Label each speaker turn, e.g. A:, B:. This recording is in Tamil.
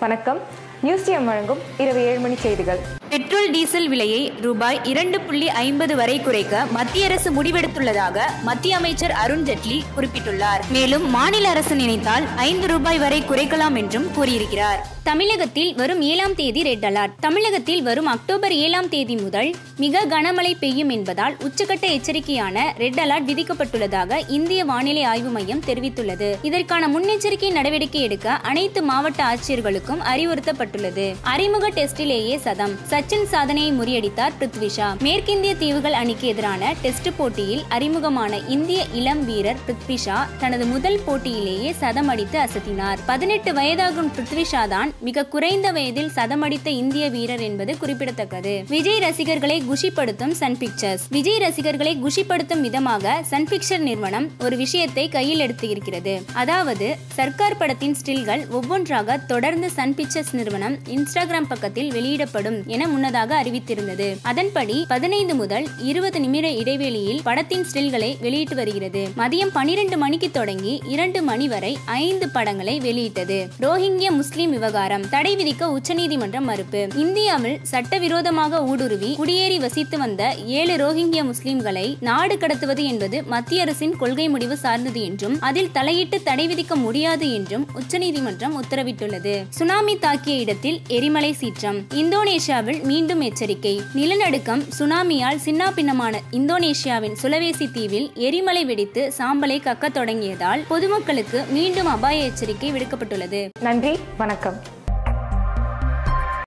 A: வணக்கம் நியூஸ் டிஎம் வழங்கும் இரவு ஏழு மணி செய்திகள்
B: பெட்ரோல் டீசல் விலையை ரூபாய் இரண்டு புள்ளி ஐம்பது வரை குறைக்க மத்திய அரசு முடிவெடுத்துள்ளதாக மத்திய அமைச்சர் அருண் ஜெட்லி குறிப்பிட்டுள்ளார் மேலும் மாநில அரசு நினைத்தால் ஐந்து ரூபாய் வரை குறைக்கலாம் என்றும் கூறியிருக்கிறார் தமிழகத்தில் வரும் ஏழாம் தேதி ரெட் அலர்ட் தமிழகத்தில் வரும் அக்டோபர் ஏழாம் தேதி முதல் மிக கனமழை பெய்யும் என்பதால் உச்சக்கட்ட எச்சரிக்கையான ரெட் அலர்ட் விதிக்கப்பட்டுள்ளதாக இந்திய வானிலை ஆய்வு மையம் தெரிவித்துள்ளது இதற்கான முன்னெச்சரிக்கை நடவடிக்கை எடுக்க அனைத்து மாவட்ட ஆட்சியர்களுக்கும் அறிவுறுத்தப்பட்டுள்ளது அறிமுக டெஸ்டிலேயே சதம் சச்சின் சாதனையை முறியடித்தார் பிருத்விஷா மேற்கிந்திய தீவுகள் அணிக்கு எதிரான டெஸ்ட் போட்டியில் அறிமுகமான இந்திய இளம் வீரர் பிருத்விஷா தனது முதல் போட்டியிலேயே சதம் அடித்து அசத்தினார் பதினெட்டு வயதாகும் பிருத்விஷா தான் மிக குறைந்த வயதில் சதமடித்த இந்திய வீரர் என்பது குறிப்பிடத்தக்கது விஜய் ரசிகர்களை குஷிப்படுத்தும் சன் பிக்சர்ஸ் விஜய் ரசிகர்களை குஷிப்படுத்தும் விதமாக சன் பிக்சர் நிறுவனம் ஒரு விஷயத்தை கையில் எடுத்து இருக்கிறது அதாவது சர்க்கார் படத்தின் ஸ்டில்கள் ஒவ்வொன்றாக தொடர்ந்து சன் பிக்சர்ஸ் நிறுவனம் இன்ஸ்டாகிராம் பக்கத்தில் வெளியிடப்படும் என முன்னதாக அறிவித்திருந்தது அதன்படி பதினைந்து முதல் இருபது நிமிட இடைவெளியில் படத்தின் ஸ்டில்களை வெளியிட்டு வருகிறது மதியம் பனிரெண்டு மணிக்கு தொடங்கி இரண்டு மணி வரை ஐந்து படங்களை வெளியிட்டது ரோஹிங்கிய முஸ்லிம் விவகாரம் தடை விதிக்க உச்சநீதிமன்றம் மறுப்பு இந்தியாவில் சட்டவிரோதமாக ஊடுருவி குடியேறி வசித்து வந்த ஏழு ரோஹிங்கிய முஸ்லிம்களை நாடு கடத்துவது என்பது மத்திய அரசின் கொள்கை முடிவு சார்ந்தது என்றும் அதில் தலையிட்டு தடை விதிக்க முடியாது என்றும் உச்சநீதிமன்றம் உத்தரவிட்டுள்ளது சுனாமி தாக்கிய இடத்தில் எரிமலை சீற்றம் இந்தோனேஷியாவில் மீண்டும் எச்சரிக்கை நிலநடுக்கம் சுனாமியால் சின்னாபின்னமான இந்தோனேஷியாவின் சுலவேசி தீவில் எரிமலை வெடித்து சாம்பலை கக்கத் தொடங்கியதால் பொதுமக்களுக்கு மீண்டும் அபாய எச்சரிக்கை விடுக்கப்பட்டுள்ளது
A: நன்றி வணக்கம்